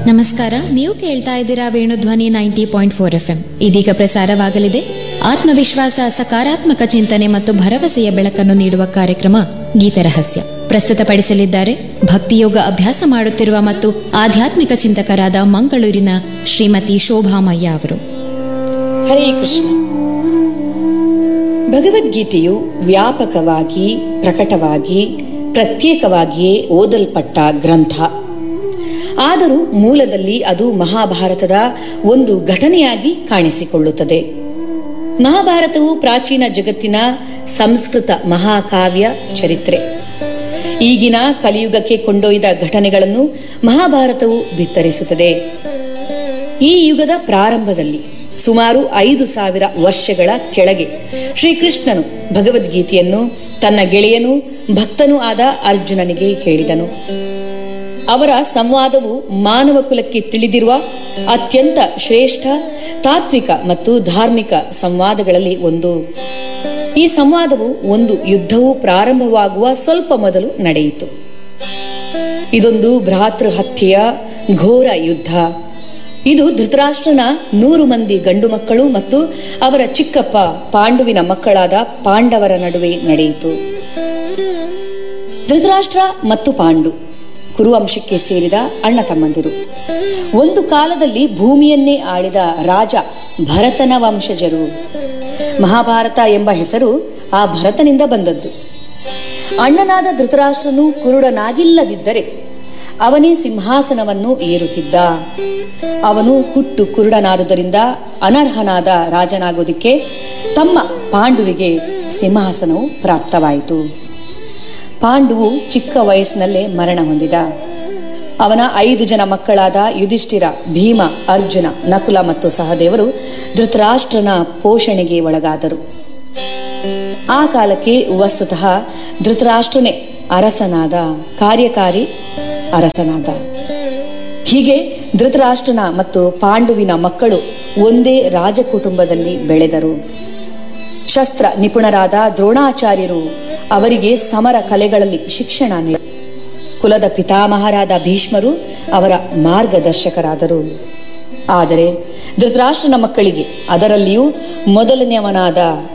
ನಮಸ್ಕಾರ ನೀವು ಕೇಳ್ತಾ ಇದ್ದೀರಾ Venudhwani ninety point four F M ಇದೀಗ ಪ್ರಸಾರವಾಗಲಿದೆ ಆತ್ಮವಿಶ್ವಾಸ ಸಕಾರಾತ್ಮಕ ಚಿಂತನೆ ಮತ್ತು ಭರವಸೆಯ ಬೆಳಕನ್ನು ನೀಡುವ ಕಾರ್ಯಕ್ರಮ ಗೀತರಹಸ್ಯ ಪ್ರಸ್ತುತಪಡಿಸಲಿದ್ದಾರೆ ಭಕ್ತಿಯೋಗ ಅಭ್ಯಾಸ ಮಾಡುತ್ತಿರುವ ಮತ್ತು ಆಧ್ಯಾತ್ಮಿಕ ಚಿಂತಕರಾದ ಮಂಗಳೂರಿನ ಶ್ರೀಮತಿ ಶೋಭಾಮಯ್ಯ ಅವರು ಹರೇ ಕೃಷ್ಣ ಭಗವದ್ಗೀತೆಯು ವ್ಯಾಪಕವಾಗಿ ಪ್ರಕಟವಾಗಿ ಪ್ರತ್ಯೇಕವಾಗಿಯೇ ಓದಲ್ಪಟ್ಟ ಗ್ರಂಥ ಆದರೂ ಮೂಲದಲ್ಲಿ ಅದು ಮಹಾಭಾರತದ ಒಂದು ಘಟನೆಯಾಗಿ ಕಾಣಿಸಿಕೊಳ್ಳುತ್ತದೆ ಮಹಾಭಾರತವು ಪ್ರಾಚೀನ ಜಗತ್ತಿನ ಸಂಸ್ಕೃತ ಮಹಾಕಾವ್ಯ ಚರಿತ್ರೆ ಈಗಿನ ಕಲಿಯುಗಕ್ಕೆ ಕೊಂಡೊಯ್ದ ಘಟನೆಗಳನ್ನು ಮಹಾಭಾರತವು ಬಿತ್ತರಿಸುತ್ತದೆ ಈ ಯುಗದ ಪ್ರಾರಂಭದಲ್ಲಿ ಸುಮಾರು ಐದು ಸಾವಿರ ವರ್ಷಗಳ ಕೆಳಗೆ ಶ್ರೀಕೃಷ್ಣನು ಭಗವದ್ಗೀತೆಯನ್ನು ತನ್ನ ಗೆಳೆಯನೂ ಭಕ್ತನೂ ಆದ ಅರ್ಜುನನಿಗೆ ಹೇಳಿದನು ಅವರ ಸಂವಾದವು ಮಾನವ ಕುಲಕ್ಕೆ ತಿಳಿದಿರುವ ಅತ್ಯಂತ ಶ್ರೇಷ್ಠ ತಾತ್ವಿಕ ಮತ್ತು ಧಾರ್ಮಿಕ ಸಂವಾದಗಳಲ್ಲಿ ಒಂದು ಈ ಸಂವಾದವು ಒಂದು ಯುದ್ಧವು ಪ್ರಾರಂಭವಾಗುವ ಸ್ವಲ್ಪ ಮೊದಲು ನಡೆಯಿತು ಇದೊಂದು ಭ್ರಾತೃ ಹತ್ಯೆಯ ಘೋರ ಯುದ್ಧ ಇದು ಧೃತರಾಷ್ಟ್ರನ ನೂರು ಮಂದಿ ಗಂಡು ಮಕ್ಕಳು ಮತ್ತು ಅವರ ಚಿಕ್ಕಪ್ಪ ಪಾಂಡುವಿನ ಮಕ್ಕಳಾದ ಪಾಂಡವರ ನಡುವೆ ನಡೆಯಿತು ಧೃತರಾಷ್ಟ್ರ ಮತ್ತು ಪಾಂಡು ಕುರುವಂಶಕ್ಕೆ ಸೇರಿದ ಅಣ್ಣ ತಮ್ಮಂದಿರು ಒಂದು ಕಾಲದಲ್ಲಿ ಭೂಮಿಯನ್ನೇ ಆಳಿದ ರಾಜ ಭರತನ ವಂಶಜರು ಮಹಾಭಾರತ ಎಂಬ ಹೆಸರು ಆ ಭರತನಿಂದ ಬಂದದ್ದು ಅಣ್ಣನಾದ ಧೃತರಾಷ್ಟ್ರನು ಕುರುಡನಾಗಿಲ್ಲದಿದ್ದರೆ ಅವನೇ ಸಿಂಹಾಸನವನ್ನು ಏರುತ್ತಿದ್ದ ಅವನು ಹುಟ್ಟು ಕುರುಡನಾದುದರಿಂದ ಅನರ್ಹನಾದ ರಾಜನಾಗೋದಿಕ್ಕೆ ತಮ್ಮ ಪಾಂಡುವಿಗೆ ಸಿಂಹಾಸನವು ಪ್ರಾಪ್ತವಾಯಿತು ಪಾಂಡುವು ಚಿಕ್ಕ ವಯಸ್ಸಿನಲ್ಲೇ ಮರಣ ಹೊಂದಿದ ಅವನ ಐದು ಜನ ಮಕ್ಕಳಾದ ಯುಧಿಷ್ಠಿರ ಭೀಮ ಅರ್ಜುನ ನಕುಲ ಮತ್ತು ಸಹದೇವರು ಧೃತರಾಷ್ಟ್ರನ ಪೋಷಣೆಗೆ ಒಳಗಾದರು ಆ ಕಾಲಕ್ಕೆ ವಸ್ತುತಃ ಧೃತರಾಷ್ಟ್ರನೇ ಅರಸನಾದ ಕಾರ್ಯಕಾರಿ ಅರಸನಾದ ಹೀಗೆ ಧೃತರಾಷ್ಟ್ರನ ಮತ್ತು ಪಾಂಡುವಿನ ಮಕ್ಕಳು ಒಂದೇ ರಾಜಕುಟುಂಬದಲ್ಲಿ ಬೆಳೆದರು ಶಸ್ತ್ರ ನಿಪುಣರಾದ ದ್ರೋಣಾಚಾರ್ಯರು ಅವರಿಗೆ ಸಮರ ಕಲೆಗಳಲ್ಲಿ ಶಿಕ್ಷಣ ನೀಡಿ ಕುಲದ ಪಿತಾಮಹರಾದ ಭೀಷ್ಮರು ಅವರ ಮಾರ್ಗದರ್ಶಕರಾದರು ಆದರೆ ಧೃತರಾಷ್ಟ್ರನ ಮಕ್ಕಳಿಗೆ ಅದರಲ್ಲಿಯೂ ಮೊದಲನೆಯವನಾದ